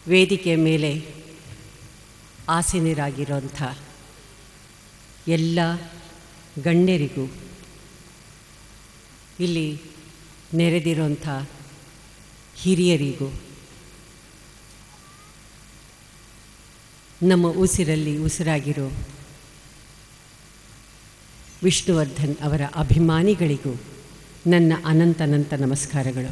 ವೇದಿಕೆ ಮೇಲೆ ಆಸೀನರಾಗಿರೋಂಥ ಎಲ್ಲ ಗಣ್ಯರಿಗೂ ಇಲ್ಲಿ ನೆರೆದಿರೋಂಥ ಹಿರಿಯರಿಗೂ ನಮ್ಮ ಉಸಿರಲ್ಲಿ ಉಸಿರಾಗಿರೋ ವಿಷ್ಣುವರ್ಧನ್ ಅವರ ಅಭಿಮಾನಿಗಳಿಗೂ ನನ್ನ ಅನಂತನಂತ ನಮಸ್ಕಾರಗಳು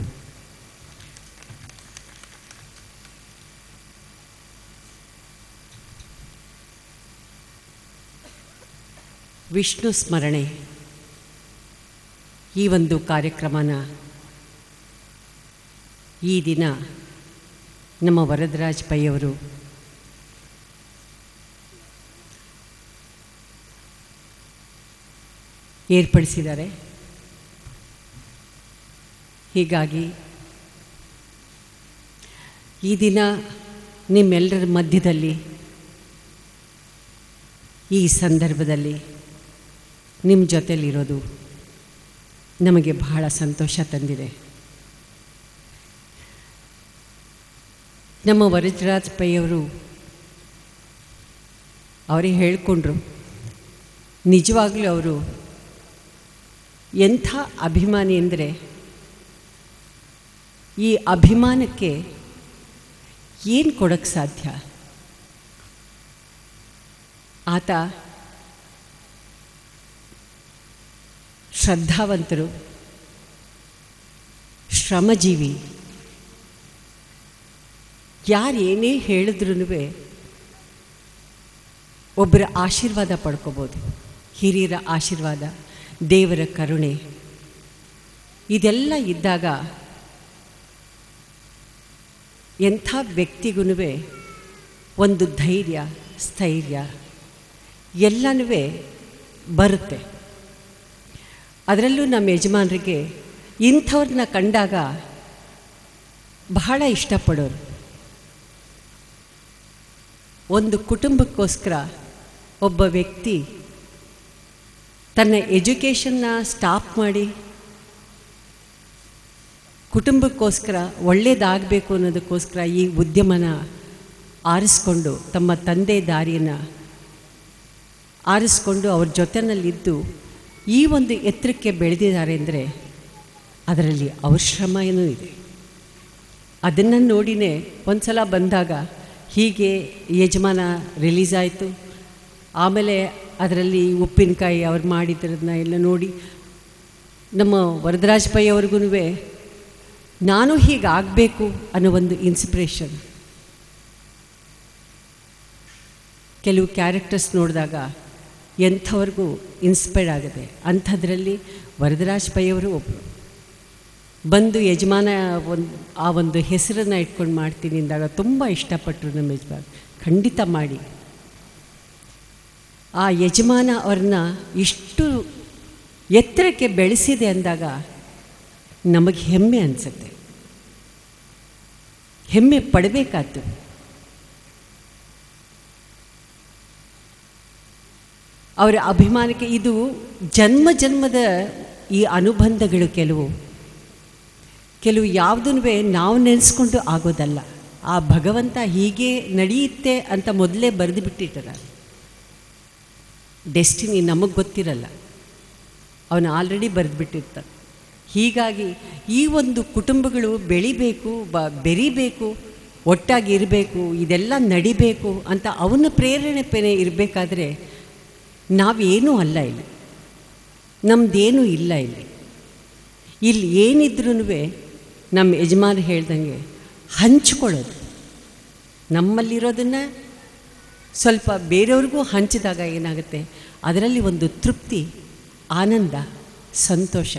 ವಿಷ್ಣು ಸ್ಮರಣೆ ಈ ಒಂದು ಕಾರ್ಯಕ್ರಮನ ಈ ದಿನ ನಮ್ಮ ವರದರಾಜ್ ಪೈ ಅವರು ಏರ್ಪಡಿಸಿದ್ದಾರೆ ಹೀಗಾಗಿ ಈ ದಿನ ನಿಮ್ಮೆಲ್ಲರ ಮಧ್ಯದಲ್ಲಿ ಈ ಸಂದರ್ಭದಲ್ಲಿ ನಿಮ್ಮ ಜೊತೆಲಿರೋದು ನಮಗೆ ಬಹಳ ಸಂತೋಷ ತಂದಿದೆ ನಮ್ಮ ವರಜರಾಜ್ ಪೈ ಅವರು ಅವರೇ ಹೇಳಿಕೊಂಡ್ರು ನಿಜವಾಗ್ಲೂ ಅವರು ಎಂಥ ಅಭಿಮಾನಿ ಅಂದರೆ ಈ ಅಭಿಮಾನಕ್ಕೆ ಏನು ಕೊಡೋಕ್ಕೆ ಸಾಧ್ಯ ಆತ ಶ್ರದ್ಧಾವಂತರು ಶ್ರಮಜೀವಿ ಯಾರು ಏನೇ ಹೇಳಿದ್ರೂ ಒಬ್ಬರ ಆಶೀರ್ವಾದ ಪಡ್ಕೋಬೋದು ಹಿರಿಯರ ಆಶೀರ್ವಾದ ದೇವರ ಕರುಣೆ ಇದೆಲ್ಲ ಇದ್ದಾಗ ಎಂಥ ವ್ಯಕ್ತಿಗೂ ಒಂದು ಧೈರ್ಯ ಸ್ಥೈರ್ಯ ಎಲ್ಲನೂ ಬರುತ್ತೆ ಅದರಲ್ಲೂ ನಮ್ಮ ಯಜಮಾನರಿಗೆ ಇಂಥವ್ರನ್ನ ಕಂಡಾಗ ಬಹಳ ಇಷ್ಟಪಡೋರು ಒಂದು ಕುಟುಂಬಕ್ಕೋಸ್ಕರ ಒಬ್ಬ ವ್ಯಕ್ತಿ ತನ್ನ ಎಜುಕೇಷನ್ನ ಸ್ಟಾಪ್ ಮಾಡಿ ಕುಟುಂಬಕ್ಕೋಸ್ಕರ ಒಳ್ಳೆಯದಾಗಬೇಕು ಅನ್ನೋದಕ್ಕೋಸ್ಕರ ಈ ಉದ್ಯಮನ ಆರಿಸ್ಕೊಂಡು ತಮ್ಮ ತಂದೆ ದಾರಿಯನ್ನು ಆರಿಸ್ಕೊಂಡು ಅವ್ರ ಜೊತೆಯಲ್ಲಿದ್ದು ಈ ಒಂದು ಎತ್ತರಕ್ಕೆ ಬೆಳೆದಿದ್ದಾರೆ ಅಂದರೆ ಅದರಲ್ಲಿ ಅವ್ರ ಶ್ರಮ ಏನೂ ಇದೆ ಅದನ್ನು ನೋಡಿನೇ ಒಂದು ಸಲ ಬಂದಾಗ ಹೀಗೆ ಯಜಮಾನ ರಿಲೀಸ್ ಆಯಿತು ಆಮೇಲೆ ಅದರಲ್ಲಿ ಉಪ್ಪಿನಕಾಯಿ ಅವ್ರು ಮಾಡಿದ್ರದನ್ನ ಎಲ್ಲ ನೋಡಿ ನಮ್ಮ ವರದರಾಜ್ ಪೈ ಅವ್ರಿಗೂ ನಾನು ಹೀಗಾಗಬೇಕು ಅನ್ನೋ ಒಂದು ಇನ್ಸ್ಪಿರೇಷನ್ ಕೆಲವು ಕ್ಯಾರೆಕ್ಟರ್ಸ್ ನೋಡಿದಾಗ ಎಂಥವ್ರಿಗೂ ಇನ್ಸ್ಪೈರ್ ಆಗುತ್ತೆ ಅಂಥದ್ರಲ್ಲಿ ವರದರಾಜ್ ಪೈ ಅವರು ಒಬ್ಬರು ಬಂದು ಯಜಮಾನ ಒಂದು ಆ ಒಂದು ಹೆಸರನ್ನು ಇಟ್ಕೊಂಡು ಮಾಡ್ತೀನಿ ಅಂದಾಗ ತುಂಬ ಇಷ್ಟಪಟ್ಟರು ನಮ್ಮ ಯಜಮಾನ ಖಂಡಿತ ಮಾಡಿ ಆ ಯಜಮಾನ ಅವ್ರನ್ನ ಇಷ್ಟು ಎತ್ತರಕ್ಕೆ ಬೆಳೆಸಿದೆ ಅಂದಾಗ ನಮಗೆ ಹೆಮ್ಮೆ ಅನಿಸುತ್ತೆ ಹೆಮ್ಮೆ ಪಡಬೇಕಾದ್ದು ಅವರ ಅಭಿಮಾನಕ್ಕೆ ಇದು ಜನ್ಮ ಜನ್ಮದ ಈ ಅನುಬಂಧಗಳು ಕೆಲವು ಕೆಲವು ಯಾವುದನ್ನು ನಾವು ನೆನೆಸ್ಕೊಂಡು ಆಗೋದಲ್ಲ ಆ ಭಗವಂತ ಹೀಗೆ ನಡೆಯುತ್ತೆ ಅಂತ ಮೊದಲೇ ಬರೆದು ಬಿಟ್ಟಿರ್ತಾರೆ ಡೆಸ್ಟಿನಿ ನಮಗೆ ಗೊತ್ತಿರಲ್ಲ ಅವನು ಆಲ್ರೆಡಿ ಬರೆದುಬಿಟ್ಟಿರ್ತಾನೆ ಹೀಗಾಗಿ ಈ ಒಂದು ಕುಟುಂಬಗಳು ಬೆಳಿಬೇಕು ಬ ಬೆರಿಬೇಕು ಒಟ್ಟಾಗಿ ಇರಬೇಕು ಇದೆಲ್ಲ ನಡಿಬೇಕು ಅಂತ ಅವನ ಪ್ರೇರಣೆ ಪೆನೆ ಇರಬೇಕಾದ್ರೆ ನಾವೇನೂ ಅಲ್ಲ ಇಲ್ಲಿ ನಮ್ಮದೇನೂ ಇಲ್ಲ ಇಲ್ಲಿ ಇಲ್ಲಿ ಏನಿದ್ರೂ ನಮ್ಮ ಯಜಮಾನ ಹೇಳ್ದಂಗೆ ಹಂಚ್ಕೊಳ್ಳೋದು ನಮ್ಮಲ್ಲಿರೋದನ್ನು ಸ್ವಲ್ಪ ಬೇರೆಯವ್ರಿಗೂ ಹಂಚಿದಾಗ ಏನಾಗುತ್ತೆ ಅದರಲ್ಲಿ ಒಂದು ತೃಪ್ತಿ ಆನಂದ ಸಂತೋಷ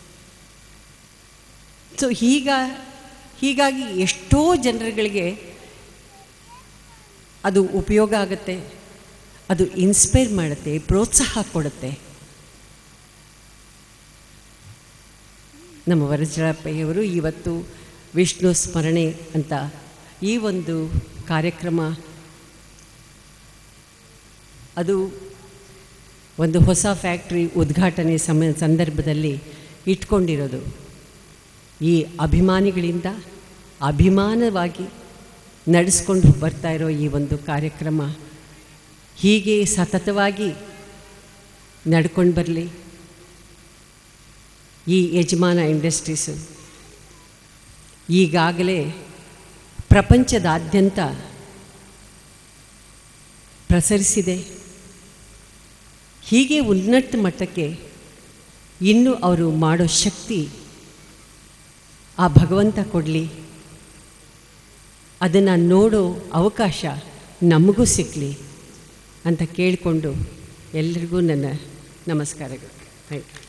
ಸೊ ಹೀಗ ಹೀಗಾಗಿ ಎಷ್ಟೋ ಜನರುಗಳಿಗೆ ಅದು ಉಪಯೋಗ ಆಗುತ್ತೆ ಅದು ಇನ್ಸ್ಪೈರ್ ಮಾಡುತ್ತೆ ಪ್ರೋತ್ಸಾಹ ಕೊಡುತ್ತೆ ನಮ್ಮ ವರಜರಾಪಯ್ಯವರು ಇವತ್ತು ವಿಷ್ಣು ಸ್ಮರಣೆ ಅಂತ ಈ ಒಂದು ಕಾರ್ಯಕ್ರಮ ಅದು ಒಂದು ಹೊಸ ಫ್ಯಾಕ್ಟ್ರಿ ಉದ್ಘಾಟನೆ ಸಮ ಸಂದರ್ಭದಲ್ಲಿ ಇಟ್ಕೊಂಡಿರೋದು ಈ ಅಭಿಮಾನಿಗಳಿಂದ ಅಭಿಮಾನವಾಗಿ ನಡೆಸ್ಕೊಂಡು ಬರ್ತಾ ಇರೋ ಈ ಒಂದು ಕಾರ್ಯಕ್ರಮ ಹೀಗೆ ಸತತವಾಗಿ ನಡ್ಕೊಂಡು ಬರಲಿ ಈ ಯಜಮಾನ ಇಂಡಸ್ಟ್ರೀಸು ಈಗಾಗಲೇ ಪ್ರಪಂಚದಾದ್ಯಂತ ಪ್ರಸರಿಸಿದೆ ಹೀಗೆ ಉನ್ನತ ಮಟ್ಟಕ್ಕೆ ಇನ್ನೂ ಅವರು ಮಾಡೋ ಶಕ್ತಿ ಆ ಭಗವಂತ ಕೊಡಲಿ ಅದನ್ನು ನೋಡೋ ಅವಕಾಶ ನಮಗೂ ಸಿಕ್ಕಲಿ ಅಂತ ಕೇಳಿಕೊಂಡು ಎಲ್ರಿಗೂ ನನ್ನ ನಮಸ್ಕಾರಗಳು ಥ್ಯಾಂಕ್ ಯು